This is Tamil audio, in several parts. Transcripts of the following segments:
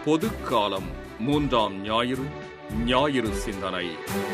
பொதுக்காலம் மூன்றாம் ஞாயிறு ஞாயிறு சிந்தனை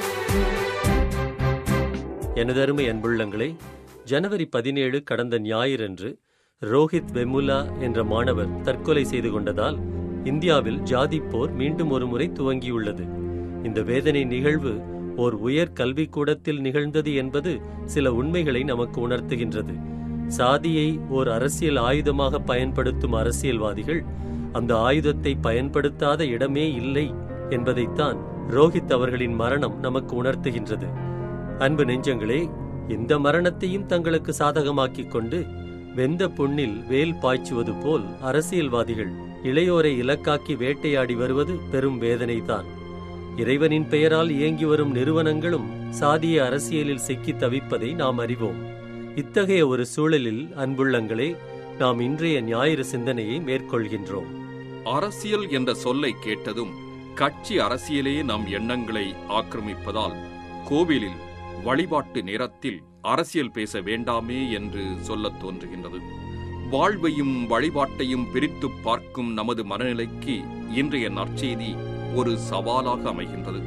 எனதருமை அன்புள்ளங்களே ஜனவரி பதினேழு கடந்த ஞாயிறன்று ரோஹித் வெமுலா என்ற மாணவர் தற்கொலை செய்து கொண்டதால் இந்தியாவில் ஜாதிப் போர் மீண்டும் ஒருமுறை துவங்கியுள்ளது இந்த வேதனை நிகழ்வு ஓர் உயர் கல்விக்கூடத்தில் நிகழ்ந்தது என்பது சில உண்மைகளை நமக்கு உணர்த்துகின்றது சாதியை ஓர் அரசியல் ஆயுதமாக பயன்படுத்தும் அரசியல்வாதிகள் அந்த ஆயுதத்தை பயன்படுத்தாத இடமே இல்லை என்பதைத்தான் ரோஹித் அவர்களின் மரணம் நமக்கு உணர்த்துகின்றது அன்பு நெஞ்சங்களே இந்த மரணத்தையும் தங்களுக்கு சாதகமாக்கிக் கொண்டு வெந்த புண்ணில் வேல் பாய்ச்சுவது போல் அரசியல்வாதிகள் இளையோரை இலக்காக்கி வேட்டையாடி வருவது பெரும் வேதனைதான் இறைவனின் பெயரால் இயங்கி வரும் நிறுவனங்களும் சாதிய அரசியலில் சிக்கித் தவிப்பதை நாம் அறிவோம் இத்தகைய ஒரு சூழலில் அன்புள்ளங்களே நாம் இன்றைய ஞாயிறு சிந்தனையை மேற்கொள்கின்றோம் அரசியல் என்ற சொல்லை கேட்டதும் கட்சி அரசியலே நம் எண்ணங்களை ஆக்கிரமிப்பதால் கோவிலில் வழிபாட்டு நேரத்தில் அரசியல் பேச வேண்டாமே என்று சொல்லத் தோன்றுகின்றது வாழ்வையும் வழிபாட்டையும் பிரித்துப் பார்க்கும் நமது மனநிலைக்கு இன்றைய நற்செய்தி ஒரு சவாலாக அமைகின்றது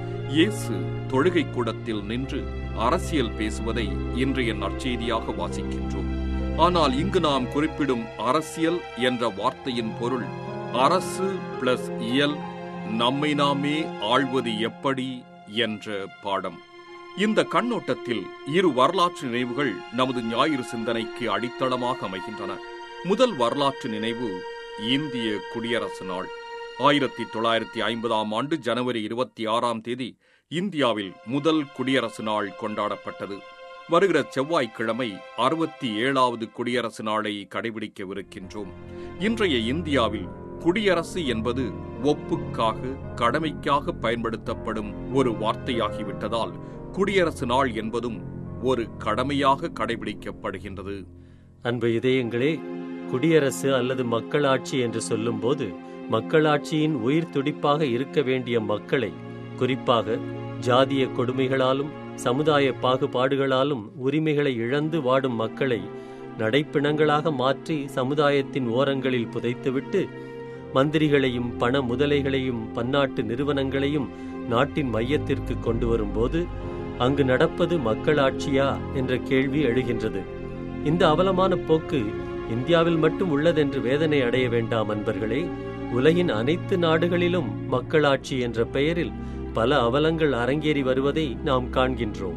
இயேசு தொழுகை கூடத்தில் நின்று அரசியல் பேசுவதை இன்றைய நற்செய்தியாக வாசிக்கின்றோம் ஆனால் இங்கு நாம் குறிப்பிடும் அரசியல் என்ற வார்த்தையின் பொருள் அரசு பிளஸ் இயல் நம்மை நாமே ஆள்வது எப்படி என்ற பாடம் இந்த கண்ணோட்டத்தில் இரு வரலாற்று நினைவுகள் நமது ஞாயிறு சிந்தனைக்கு அடித்தளமாக அமைகின்றன முதல் வரலாற்று நினைவு இந்திய குடியரசு நாள் ஆயிரத்தி தொள்ளாயிரத்தி ஐம்பதாம் ஆண்டு ஜனவரி இருபத்தி ஆறாம் தேதி இந்தியாவில் முதல் குடியரசு நாள் கொண்டாடப்பட்டது வருகிற செவ்வாய்க்கிழமை அறுபத்தி ஏழாவது குடியரசு நாளை கடைபிடிக்கவிருக்கின்றோம் இன்றைய இந்தியாவில் குடியரசு என்பது ஒப்புக்காக கடமைக்காக பயன்படுத்தப்படும் ஒரு வார்த்தையாகிவிட்டதால் குடியரசு நாள் என்பதும் ஒரு கடமையாக கடைபிடிக்கப்படுகின்றது அன்பு இதயங்களே குடியரசு அல்லது மக்களாட்சி என்று சொல்லும்போது மக்களாட்சியின் உயிர் துடிப்பாக இருக்க வேண்டிய மக்களை குறிப்பாக ஜாதிய கொடுமைகளாலும் சமுதாய பாகுபாடுகளாலும் உரிமைகளை இழந்து வாடும் மக்களை நடைப்பிணங்களாக மாற்றி சமுதாயத்தின் ஓரங்களில் புதைத்துவிட்டு மந்திரிகளையும் பண முதலைகளையும் பன்னாட்டு நிறுவனங்களையும் நாட்டின் மையத்திற்கு கொண்டு வரும்போது அங்கு நடப்பது மக்களாட்சியா என்ற கேள்வி எழுகின்றது இந்த அவலமான போக்கு இந்தியாவில் மட்டும் உள்ளதென்று வேதனை அடைய வேண்டாம் அன்பர்களே உலகின் அனைத்து நாடுகளிலும் மக்களாட்சி என்ற பெயரில் பல அவலங்கள் அரங்கேறி வருவதை நாம் காண்கின்றோம்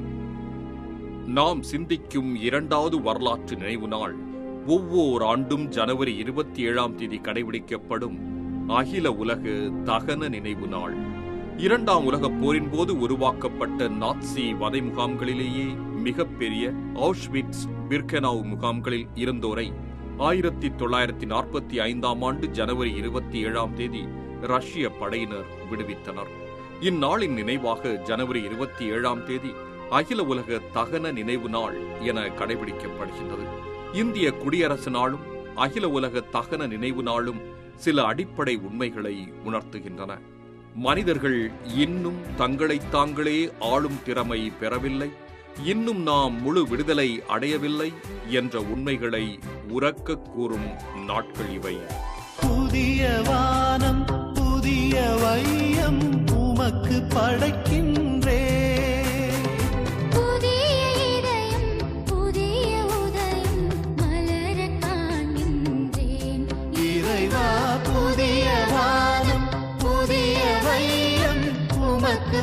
நாம் சிந்திக்கும் இரண்டாவது வரலாற்று நினைவு நாள் ஒவ்வொரு ஆண்டும் ஜனவரி இருபத்தி ஏழாம் தேதி கடைபிடிக்கப்படும் அகில உலக தகன நினைவு நாள் இரண்டாம் உலகப் போரின் போது உருவாக்கப்பட்ட நாட்சி வதை முகாம்களிலேயே மிகப்பெரிய ஆஷ்விட்ஸ் பிர்கெனாவ் முகாம்களில் இருந்தோரை ஆயிரத்தி தொள்ளாயிரத்தி நாற்பத்தி ஐந்தாம் ஆண்டு ஜனவரி இருபத்தி ஏழாம் தேதி ரஷ்ய படையினர் விடுவித்தனர் இந்நாளின் நினைவாக ஜனவரி இருபத்தி ஏழாம் தேதி அகில உலக தகன நினைவு நாள் என கடைபிடிக்கப்படுகின்றது இந்திய குடியரசு நாளும் அகில உலக தகன நினைவு நாளும் சில அடிப்படை உண்மைகளை உணர்த்துகின்றன மனிதர்கள் இன்னும் தங்களைத் தாங்களே ஆளும் திறமை பெறவில்லை இன்னும் நாம் முழு விடுதலை அடையவில்லை என்ற உண்மைகளை உறக்க கூறும் நாட்கள் இவை புதிய வானம் புதிய வையம் உமக்கு படைக்கின்றே புதிய இதயம் புதிய உதயம் மலரக் காண்கின்றேன் இறைவா புதிய வானம் புதிய வையம் உமக்கு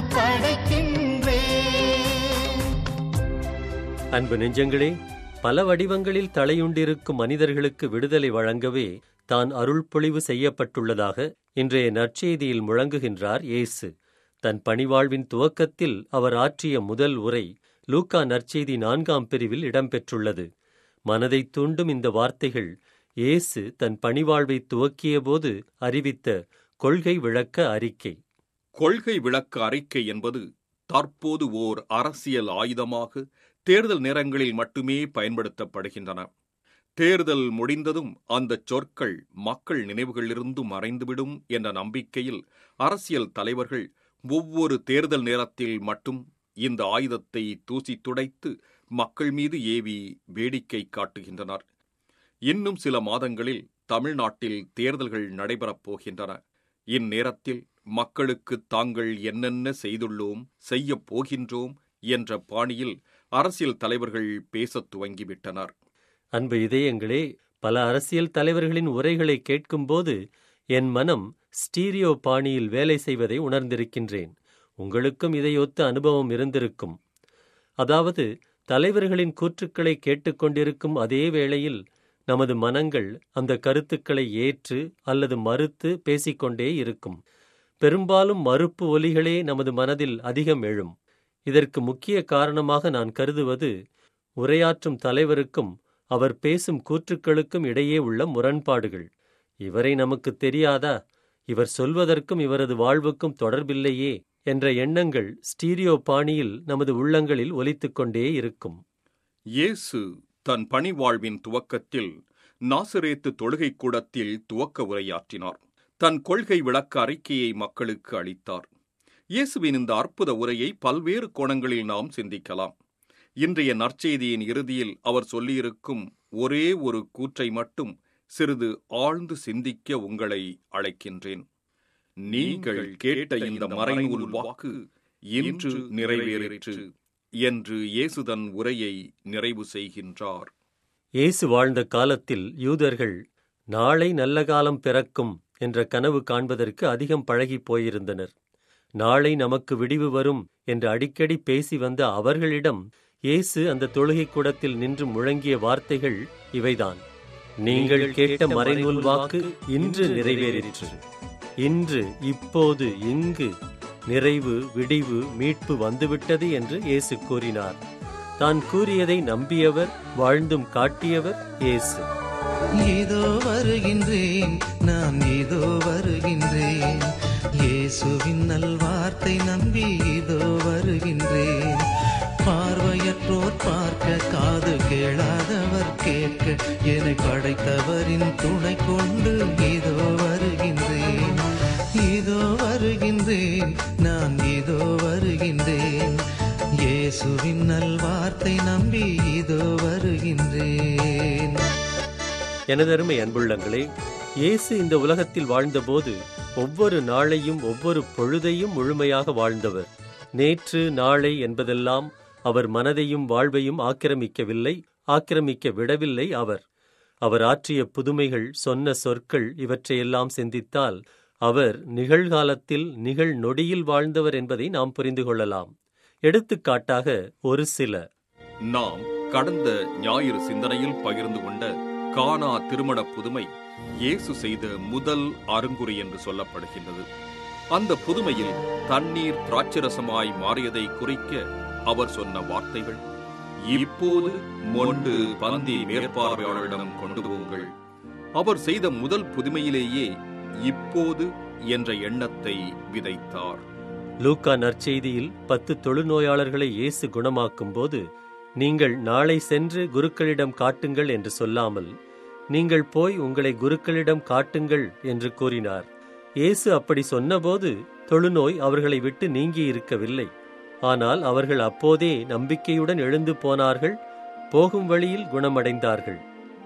படைக்கின்றே அன்பு நெஞ்சங்களே பல வடிவங்களில் தலையுண்டிருக்கும் மனிதர்களுக்கு விடுதலை வழங்கவே தான் அருள் பொழிவு செய்யப்பட்டுள்ளதாக இன்றைய நற்செய்தியில் முழங்குகின்றார் இயேசு தன் பணிவாழ்வின் துவக்கத்தில் அவர் ஆற்றிய முதல் உரை லூக்கா நற்செய்தி நான்காம் பிரிவில் இடம்பெற்றுள்ளது மனதை தூண்டும் இந்த வார்த்தைகள் இயேசு தன் பணிவாழ்வை துவக்கியபோது அறிவித்த கொள்கை விளக்க அறிக்கை கொள்கை விளக்க அறிக்கை என்பது தற்போது ஓர் அரசியல் ஆயுதமாக தேர்தல் நேரங்களில் மட்டுமே பயன்படுத்தப்படுகின்றன தேர்தல் முடிந்ததும் அந்தச் சொற்கள் மக்கள் நினைவுகளிலிருந்து மறைந்துவிடும் என்ற நம்பிக்கையில் அரசியல் தலைவர்கள் ஒவ்வொரு தேர்தல் நேரத்தில் மட்டும் இந்த ஆயுதத்தை தூசி துடைத்து மக்கள் மீது ஏவி வேடிக்கை காட்டுகின்றனர் இன்னும் சில மாதங்களில் தமிழ்நாட்டில் தேர்தல்கள் நடைபெறப் போகின்றன இந்நேரத்தில் மக்களுக்கு தாங்கள் என்னென்ன செய்துள்ளோம் செய்யப் போகின்றோம் என்ற பாணியில் அரசியல் தலைவர்கள் பேசத் துவங்கிவிட்டனர் அன்பு இதயங்களே பல அரசியல் தலைவர்களின் உரைகளை கேட்கும்போது என் மனம் ஸ்டீரியோ பாணியில் வேலை செய்வதை உணர்ந்திருக்கின்றேன் உங்களுக்கும் இதையொத்த அனுபவம் இருந்திருக்கும் அதாவது தலைவர்களின் கூற்றுக்களை கேட்டுக்கொண்டிருக்கும் அதே வேளையில் நமது மனங்கள் அந்த கருத்துக்களை ஏற்று அல்லது மறுத்து பேசிக்கொண்டே இருக்கும் பெரும்பாலும் மறுப்பு ஒலிகளே நமது மனதில் அதிகம் எழும் இதற்கு முக்கிய காரணமாக நான் கருதுவது உரையாற்றும் தலைவருக்கும் அவர் பேசும் கூற்றுக்களுக்கும் இடையே உள்ள முரண்பாடுகள் இவரை நமக்கு தெரியாதா இவர் சொல்வதற்கும் இவரது வாழ்வுக்கும் தொடர்பில்லையே என்ற எண்ணங்கள் ஸ்டீரியோ பாணியில் நமது உள்ளங்களில் ஒலித்துக் கொண்டே இருக்கும் இயேசு தன் பணிவாழ்வின் துவக்கத்தில் நாசரேத்து தொழுகைக் கூடத்தில் துவக்க உரையாற்றினார் தன் கொள்கை விளக்க அறிக்கையை மக்களுக்கு அளித்தார் இயேசுவின் இந்த அற்புத உரையை பல்வேறு கோணங்களில் நாம் சிந்திக்கலாம் இன்றைய நற்செய்தியின் இறுதியில் அவர் சொல்லியிருக்கும் ஒரே ஒரு கூற்றை மட்டும் சிறிது ஆழ்ந்து சிந்திக்க உங்களை அழைக்கின்றேன் நீங்கள் கேட்ட இந்த மறைநூல் வாக்கு இன்று நிறைவேறிற்று என்று இயேசு தன் உரையை நிறைவு செய்கின்றார் இயேசு வாழ்ந்த காலத்தில் யூதர்கள் நாளை நல்ல காலம் பிறக்கும் என்ற கனவு காண்பதற்கு அதிகம் பழகிப் போயிருந்தனர் நாளை நமக்கு விடிவு வரும் என்று அடிக்கடி பேசி வந்த அவர்களிடம் இயேசு அந்த தொழுகைக் கூடத்தில் நின்று முழங்கிய வார்த்தைகள் இவைதான் நீங்கள் கேட்ட மறைநூல் வாக்கு இன்று நிறைவேறிற்று இன்று இப்போது இங்கு நிறைவு விடிவு மீட்பு வந்துவிட்டது என்று இயேசு கூறினார் தான் கூறியதை நம்பியவர் வாழ்ந்தும் காட்டியவர் இயேசு இதோ வருகின்றேன் நான் இதோ வருகின்றேன் இயேசுவின் நல்வார்த்தை நம்பி இதோ வருகின்றேன் பார்வையற்றோர் பார்க்க காது கேளாதவர் கேட்க என்னை படைத்தவரின் துணை கொண்டு இதோ வருகின்றேன் இதோ வருகின்றேன் நான் இதோ வருகின்றேன் இயேசுவின் நல்வார்த்தை நம்பி இதோ வருகின்றேன் எனதருமை அன்புள்ளங்களே இயேசு இந்த உலகத்தில் வாழ்ந்தபோது ஒவ்வொரு நாளையும் ஒவ்வொரு பொழுதையும் முழுமையாக வாழ்ந்தவர் நேற்று நாளை என்பதெல்லாம் அவர் மனதையும் வாழ்வையும் ஆக்கிரமிக்கவில்லை ஆக்கிரமிக்க விடவில்லை அவர் அவர் ஆற்றிய புதுமைகள் சொன்ன சொற்கள் இவற்றையெல்லாம் சிந்தித்தால் அவர் நிகழ்காலத்தில் நிகழ் நொடியில் வாழ்ந்தவர் என்பதை நாம் புரிந்து கொள்ளலாம் எடுத்துக்காட்டாக ஒரு சில நாம் கடந்த ஞாயிறு சிந்தனையில் பகிர்ந்து கொண்ட கானா திருமண புதுமை இயேசு செய்த முதல் அருங்குறி என்று சொல்லப்படுகின்றது அந்த புதுமையில் தண்ணீர் திராட்சரசமாய் மாறியதை குறிக்க அவர் சொன்ன வார்த்தைகள் இப்போது மொண்டு பந்தி மேற்பார்வையாளரிடம் கொண்டு போங்கள் அவர் செய்த முதல் புதுமையிலேயே இப்போது என்ற எண்ணத்தை விதைத்தார் லூக்கா நற்செய்தியில் பத்து தொழுநோயாளர்களை இயேசு குணமாக்கும்போது நீங்கள் நாளை சென்று குருக்களிடம் காட்டுங்கள் என்று சொல்லாமல் நீங்கள் போய் உங்களை குருக்களிடம் காட்டுங்கள் என்று கூறினார் இயேசு அப்படி சொன்னபோது தொழுநோய் அவர்களை விட்டு நீங்கி இருக்கவில்லை ஆனால் அவர்கள் அப்போதே நம்பிக்கையுடன் எழுந்து போனார்கள் போகும் வழியில் குணமடைந்தார்கள்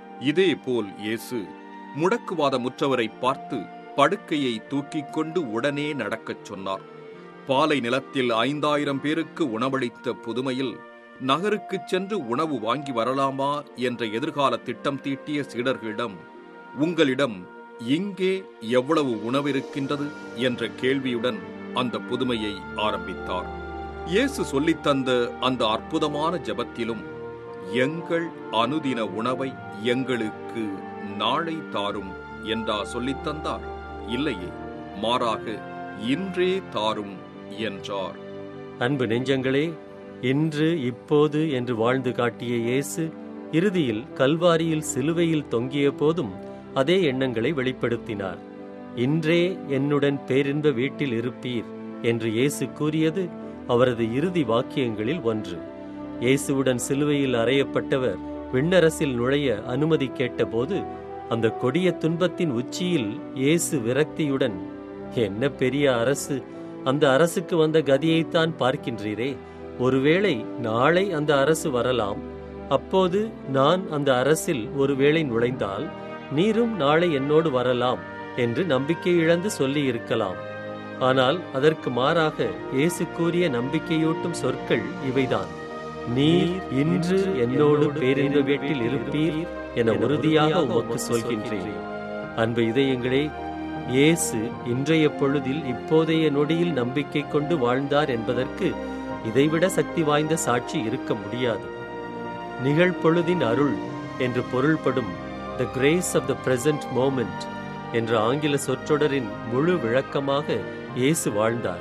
இதேபோல் இயேசு முடக்குவாதமுற்றவரை பார்த்து படுக்கையை தூக்கிக் கொண்டு உடனே நடக்கச் சொன்னார் பாலை நிலத்தில் ஐந்தாயிரம் பேருக்கு உணவளித்த புதுமையில் நகருக்குச் சென்று உணவு வாங்கி வரலாமா என்ற எதிர்கால திட்டம் தீட்டிய சீடர்களிடம் உங்களிடம் இங்கே எவ்வளவு உணவிருக்கின்றது என்ற கேள்வியுடன் அந்த புதுமையை ஆரம்பித்தார் இயேசு சொல்லித்தந்த அந்த அற்புதமான ஜெபத்திலும் எங்கள் அனுதின உணவை எங்களுக்கு நாளை தாரும் என்றா சொல்லித்தந்தார் இல்லையே மாறாக இன்றே தாரும் என்றார் அன்பு நெஞ்சங்களே இன்று இப்போது என்று வாழ்ந்து காட்டிய இயேசு இறுதியில் கல்வாரியில் சிலுவையில் தொங்கிய போதும் அதே எண்ணங்களை வெளிப்படுத்தினார் இன்றே என்னுடன் பேரின்ப வீட்டில் இருப்பீர் என்று இயேசு கூறியது அவரது இறுதி வாக்கியங்களில் ஒன்று இயேசுவுடன் சிலுவையில் அறையப்பட்டவர் விண்ணரசில் நுழைய அனுமதி கேட்டபோது அந்த கொடிய துன்பத்தின் உச்சியில் இயேசு விரக்தியுடன் என்ன பெரிய அரசு அந்த அரசுக்கு வந்த கதியைத்தான் பார்க்கின்றீரே ஒருவேளை நாளை அந்த அரசு வரலாம் அப்போது நான் அந்த அரசில் ஒருவேளை நுழைந்தால் நீரும் நாளை என்னோடு வரலாம் என்று நம்பிக்கை இழந்து சொல்லி இருக்கலாம் ஆனால் அதற்கு மாறாக இயேசு கூறிய நம்பிக்கையூட்டும் சொற்கள் இவைதான் நீர் இன்று என்னோடு பேரின்ப வீட்டில் இருப்பீர் என உறுதியாக உமக்கு சொல்கின்றேன் அன்பு இதயங்களே இயேசு இன்றைய பொழுதில் இப்போதைய நொடியில் நம்பிக்கை கொண்டு வாழ்ந்தார் என்பதற்கு இதைவிட சக்தி வாய்ந்த சாட்சி இருக்க முடியாது நிகழ்பொழுதின் அருள் என்று பொருள்படும் the grace of the present moment என்ற ஆங்கில சொற்றொடரின் முழு விளக்கமாக இயேசு வாழ்ந்தார்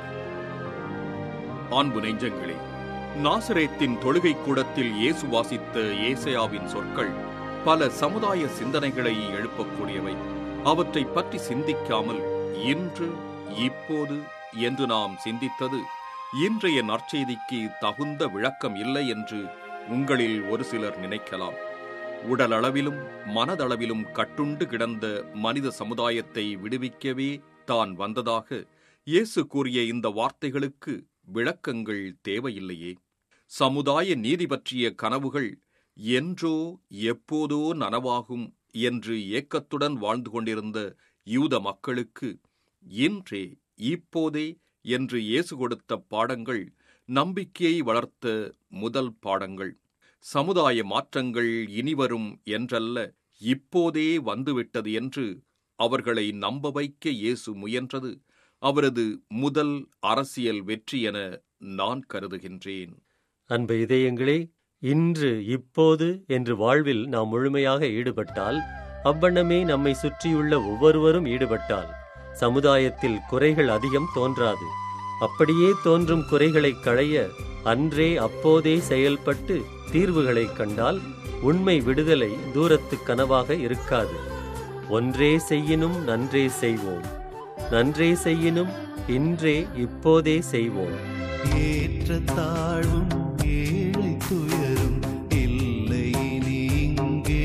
அன்பு நெஞ்சங்களே நாசரேத்தின் தொழுகை கூடத்தில் இயேசு வாசித்த ஏசையாவின் சொற்கள் பல சமுதாய சிந்தனைகளை எழுப்பக்கூடியவை அவற்றை பற்றி சிந்திக்காமல் இன்று இப்போது என்று நாம் சிந்தித்தது இன்றைய நற்செய்திக்கு தகுந்த விளக்கம் இல்லை என்று உங்களில் ஒரு சிலர் நினைக்கலாம் உடலளவிலும் மனதளவிலும் கட்டுண்டு கிடந்த மனித சமுதாயத்தை விடுவிக்கவே தான் வந்ததாக இயேசு கூறிய இந்த வார்த்தைகளுக்கு விளக்கங்கள் தேவையில்லையே சமுதாய நீதி பற்றிய கனவுகள் என்றோ எப்போதோ நனவாகும் என்று ஏக்கத்துடன் வாழ்ந்து கொண்டிருந்த யூத மக்களுக்கு இன்றே இப்போதே என்று இயேசு கொடுத்த பாடங்கள் நம்பிக்கையை வளர்த்த முதல் பாடங்கள் சமுதாய மாற்றங்கள் இனிவரும் என்றல்ல இப்போதே வந்துவிட்டது என்று அவர்களை நம்ப வைக்க இயேசு முயன்றது அவரது முதல் அரசியல் வெற்றி என நான் கருதுகின்றேன் அன்பு இதயங்களே இன்று இப்போது என்று வாழ்வில் நாம் முழுமையாக ஈடுபட்டால் அவ்வண்ணமே நம்மை சுற்றியுள்ள ஒவ்வொருவரும் ஈடுபட்டால் சமுதாயத்தில் குறைகள் அதிகம் தோன்றாது அப்படியே தோன்றும் குறைகளை களைய அன்றே அப்போதே செயல்பட்டு தீர்வுகளை கண்டால் உண்மை விடுதலை தூரத்து கனவாக இருக்காது ஒன்றே செய்யினும் நன்றே செய்வோம் நன்றே செய்யினும் இன்றே இப்போதே செய்வோம் ஏற்ற தாழ்வும் ஏழை துயரும் இல்லை இனி இங்கே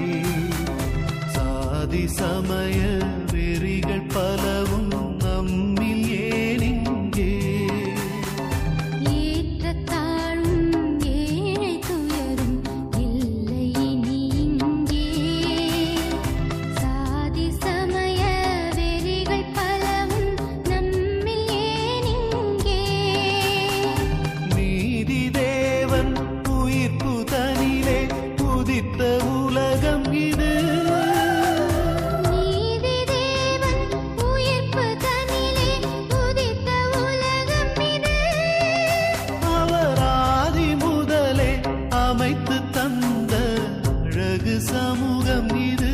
சாதி சமய வெறிகள் பலவும் நம்மில் ஏன் இங்கே ஏற்றத்தாழும் ஏழை துயரும் இல்லை இனி இங்கே சாதி சமய வெறிகள் பலவும் நம்மில் ஏன் இங்கே நீதி தேவன் உயிர்ப்பு தனிலே புதித்த உலகம் இது நீதி தேவன் உயிர்ப்பு தனிலே உதித்த உலகம் இது அவர் ஆதி முதலே அமைத்து தந்த அழகு சமூகம் இது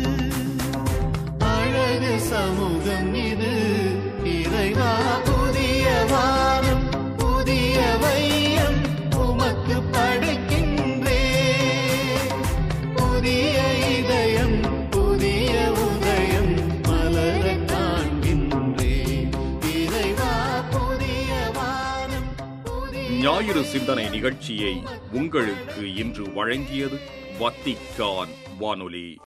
அழகு சமூகம் இது இறைவா புதிய வானம் புதிய வையம் உமக்கு படைக்கின்றே புதிய இதயம் புதிய உதயம் மலர காண்கின்றே இறைவா புதிய வானம் புதிய ஞாயிறு சிந்தனை நிகழ்ச்சியை உங்களுக்கு இன்று வழங்கியது வத்திக்கான் வானொலி